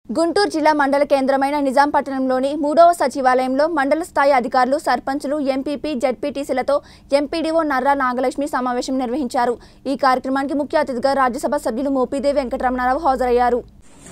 గుంటూరు జిల్లా మండల కేంద్రమైన నిజాం పట్టణంలోని మూడవ సచివాలయంలో మండల స్థాయి అధికారులు సర్పంచులు ఎంపీపీ జడ్పీటీసీలతో ఎంపీడీఓ నర్రా నాగలక్ష్మి సమావేశం నిర్వహించారు ఈ కార్యక్రమానికి ముఖ్య అతిథిగా రాజ్యసభ సభ్యులు మోపిదేవి వెంకటరమణారావు హాజరయ్యారు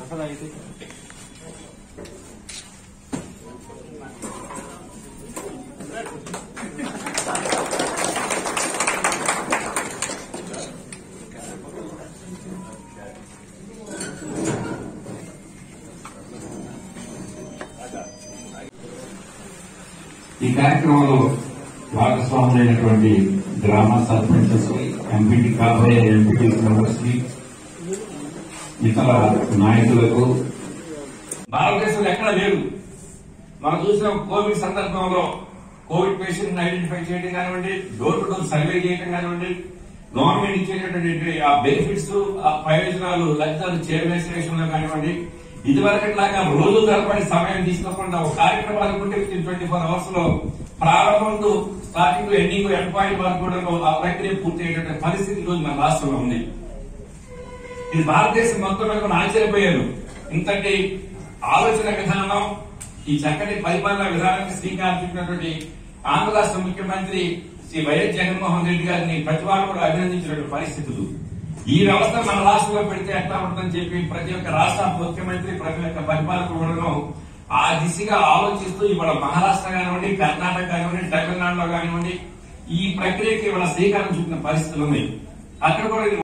ఈ కార్యక్రమంలో భాగస్వాములైనటువంటి గ్రామ సర్పంచెస్ ఎంపీటీ కాబోయే ఎంపీటీ మెంబర్స్ కి ఇతర నాయకులకు భారతదేశంలో ఎక్కడ లేదు మనం చూసిన కోవిడ్ సందర్భంలో కోవిడ్ పేషెంట్ ఐడెంటిఫై చేయడం కానివ్వండి డోర్ టు డోర్ సర్వే చేయడం కానివ్వండి గవర్నమెంట్ ఇచ్చేటటువంటి ఆ బెనిఫిట్స్ ఆ ప్రయోజనాలు లబ్ధాలు చేరవేసే విషయంలో కానివ్వండి ఇదివరకట్లాగా రోజు తరబడి సమయం తీసుకోకుండా ఒక కార్యక్రమం అనుకుంటే ట్వంటీ ఫోర్ అవర్స్ లో ప్రారంభం to starting to ending end point వరకు కూడా ఆ ప్రక్రియ పూర్తి అయ్యేటువంటి పరిస్థితి ఈ రోజు మన రాష్ట్రంలో ఉంది ఇది భారతదేశం మొత్తం మీద కూడా ఆశ్చర్యపోయారు ఇంతటి ఆలోచన విధానం ఈ చక్కటి పరిపాలన విధానానికి శ్రీకారం చుట్టినటువంటి ఆంధ్ర రాష్ట్ర ముఖ్యమంత్రి శ్రీ వైఎస్ జగన్మోహన్ రెడ్డి గారిని ప్రతి వారు కూడా అభినందించినటువంటి పరిస్థితులు ఈ వ్యవస్థ మన రాష్ట్రంలో పెడితే ఎట్లా ఉంటుందని చెప్పి ప్రతి ఒక్క రాష్ట్ర ముఖ్యమంత్రి ప్రతి ఒక్క పరిపాలకులను ఆ దిశగా ఆలోచిస్తూ ఇవాళ మహారాష్ట్ర కానివ్వండి కర్ణాటక కానివ్వండి తమిళనాడులో కానివ్వండి ఈ ప్రక్రియకి ఇవాళ శ్రీకారం చుట్టిన పరిస్థితులు ఉన్నాయి అక్కడ కూడా ఇది